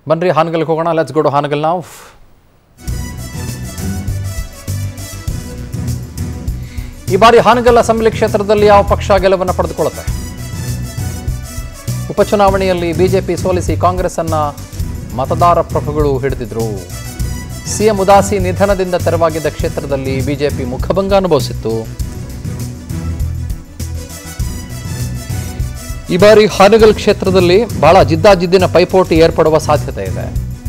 ಬನ್ರಿ ಹಾನಗಲ್ಗೆ ಹೋಗೋಣ let's go to Hangal ನಾವು ಈ ಬಾರಿ ಹಾನಗಲ್ ಅಸೆಂಬ್ಲಿ ಕ್ಷೇತ್ರದಲ್ಲಿ ಯಾವ ಪಕ್ಷ ಗೆಲುವನ್ನು ಪಡೆದುಕೊಳ್ಳುತ್ತೆ ಉಪಚುನಾವಣೆಯಲ್ಲಿ ಬಿಜೆಪಿ ಸೋಲಿಸಿ ಕಾಂಗ್ರೆಸ್ ಅನ್ನ ಮತದಾರ ಪ್ರಭುಗಳು ಹಿಡಿದಿದ್ರು ಸಿಎಂ ಉದಾಸಿ ನಿಧನದಿಂದ ತೆರವಾಗಿದ್ದ ಕ್ಷೇತ್ರದಲ್ಲಿ ಬಿಜೆಪಿ ಮುಖಭಂಗ ಅನುಭವಿಸಿತ್ತು ಈ ಬಾರಿ ಹಾನಗಲ್ ಕ್ಷೇತ್ರದಲ್ಲಿ ಬಹಳ ಜಿದ್ದಾಜಿದ್ದಿನ ಪೈಪೋಟಿ ಏರ್ಪಡುವ ಸಾಧ್ಯತೆ ಇದೆ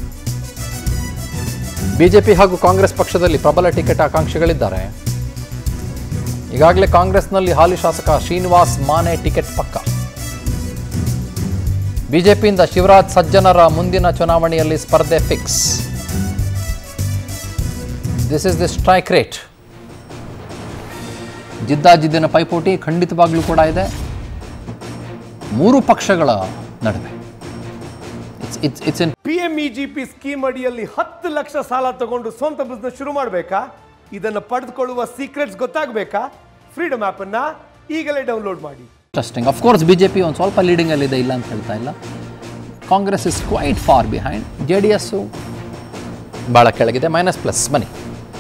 ಬಿಜೆಪಿ ಹಾಗೂ ಕಾಂಗ್ರೆಸ್ ಪಕ್ಷದಲ್ಲಿ ಪ್ರಬಲ ಟಿಕೆಟ್ ಆಕಾಂಕ್ಷಿಗಳಿದ್ದಾರೆ ಈಗಾಗಲೇ ಕಾಂಗ್ರೆಸ್ನಲ್ಲಿ ಹಾಲಿ ಶಾಸಕ ಶ್ರೀನಿವಾಸ್ ಮಾನೆ ಟಿಕೆಟ್ ಪಕ್ಕ ಬಿಜೆಪಿಯಿಂದ ಶಿವರಾಜ್ ಸಜ್ಜನರ ಮುಂದಿನ ಚುನಾವಣೆಯಲ್ಲಿ ಸ್ಪರ್ಧೆ fix this is the strike rate ಜಿದ್ದಾಜಿದ್ದಿನ ಪೈಪೋಟಿ ಖಂಡಿತವಾಗ್ಲೂ ಕೂಡ ಇದೆ ಮೂರು ಪಕ್ಷಗಳ ನಡುವೆ it's it's it's in P M E G P scheme ಅಡಿಯಲ್ಲಿ ಹತ್ತು ಲಕ್ಷ ಸಾಲ ತಗೊಂಡು ಸ್ವಂತ ಬಿಸ್ನೆಸ್ ಶುರು ಮಾಡಬೇಕಾ ಇದನ್ನು ಪಡೆದುಕೊಳ್ಳುವ ಸೀಕ್ರೆಟ್ಸ್ ಗೊತ್ತಾಗಬೇಕಾ ಫ್ರೀಡಮ್ ಆ್ಯಪನ್ನು ಈಗಲೇ ಡೌನ್ಲೋಡ್ ಮಾಡಿ interesting of course B J P ಒಂದು ಸ್ವಲ್ಪ ಲೀಡಿಂಗಲ್ಲಿದೆ ಇಲ್ಲ ಅಂತ ಹೇಳ್ತಾ ಇಲ್ಲ Congress is quite far behind J D S ಭಾಳ ಕೆಳಗಿದೆ ಮೈನಸ್ ಪ್ಲಸ್ ಬನ್ನಿ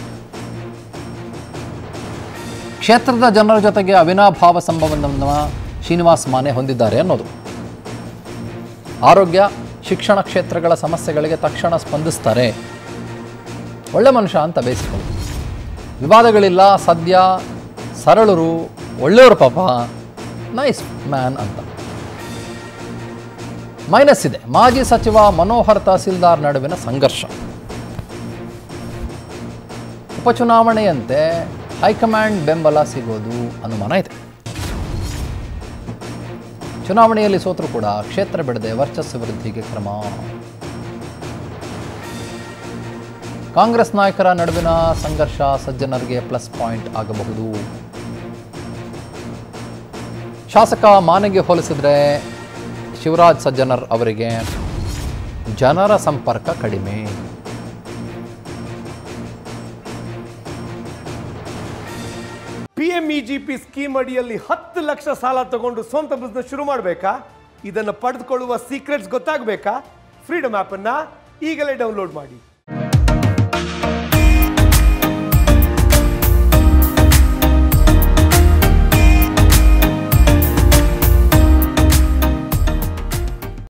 ಕ್ಷೇತ್ರದ ಜನರ ಜೊತೆಗೆ ಅವಿನಾಭಾವ ಸಂಬಂಧವನ್ನು ಶ್ರೀನಿವಾಸ್ ಮಾನೆ ಹೊಂದಿದ್ದಾರೆ ಅನ್ನೋದು ಆರೋಗ್ಯ ಶಿಕ್ಷಣ ಕ್ಷೇತ್ರಗಳ ಸಮಸ್ಯೆಗಳಿಗೆ ತಕ್ಷಣ ಸ್ಪಂದಿಸ್ತಾರೆ ಒಳ್ಳೆ ಮನುಷ್ಯ ಅಂತ ಬೇಸಿಕೊಳ್ಳಿ ವಿವಾದಗಳಿಲ್ಲ ಸದ್ಯ ಸರಳರು ಒಳ್ಳೆಯವರು ಪಾಪ ನೈಸ್ ಮ್ಯಾನ್ ಅಂತ ಮೈನಸ್ ಇದೆ ಮಾಜಿ ಸಚಿವ ಮನೋಹರ್ ತಹಸೀಲ್ದಾರ್ ನಡುವಿನ ಸಂಘರ್ಷ ಉಪಚುನಾವಣೆಯಂತೆ ಹೈಕಮಾಂಡ್ ಬೆಂಬಲ ಸಿಗೋದು ಅನುಮಾನ ಇದೆ ಚುನಾವಣೆಯಲ್ಲಿ ಸೋತರೂ ಕೂಡ ಕ್ಷೇತ್ರ ಬಿಡದೆ ವರ್ಚಸ್ಸು ವೃದ್ಧಿಗೆ ಕ್ರಮ ಕಾಂಗ್ರೆಸ್ ನಾಯಕರ ನಡುವಿನ ಸಂಘರ್ಷ ಸಜ್ಜನರಿಗೆ ಪ್ಲಸ್ ಪಾಯಿಂಟ್ ಆಗಬಹುದು ಶಾಸಕ ಮಾನೆಗೆ ಹೋಲಿಸಿದ್ರೆ ಶಿವರಾಜ್ ಸಜ್ಜನರ್ ಅವರಿಗೆ ಜನರ ಸಂಪರ್ಕ ಕಡಿಮೆ P M E G P scheme ಅಡಿಯಲ್ಲಿ ಹತ್ತು ಲಕ್ಷ ಸಾಲ ತಗೊಂಡು ಸ್ವಂತ ಬಿಸ್ನೆಸ್ ಶುರು ಮಾಡಬೇಕಾ ಇದನ್ನು ಪಡೆದುಕೊಳ್ಳುವ ಸೀಕ್ರೆಟ್ಸ್ ಗೊತ್ತಾಗಬೇಕಾ ಫ್ರೀಡಮ್ ಆ್ಯಪನ್ನು ಈಗಲೇ ಡೌನ್ಲೋಡ್ ಮಾಡಿ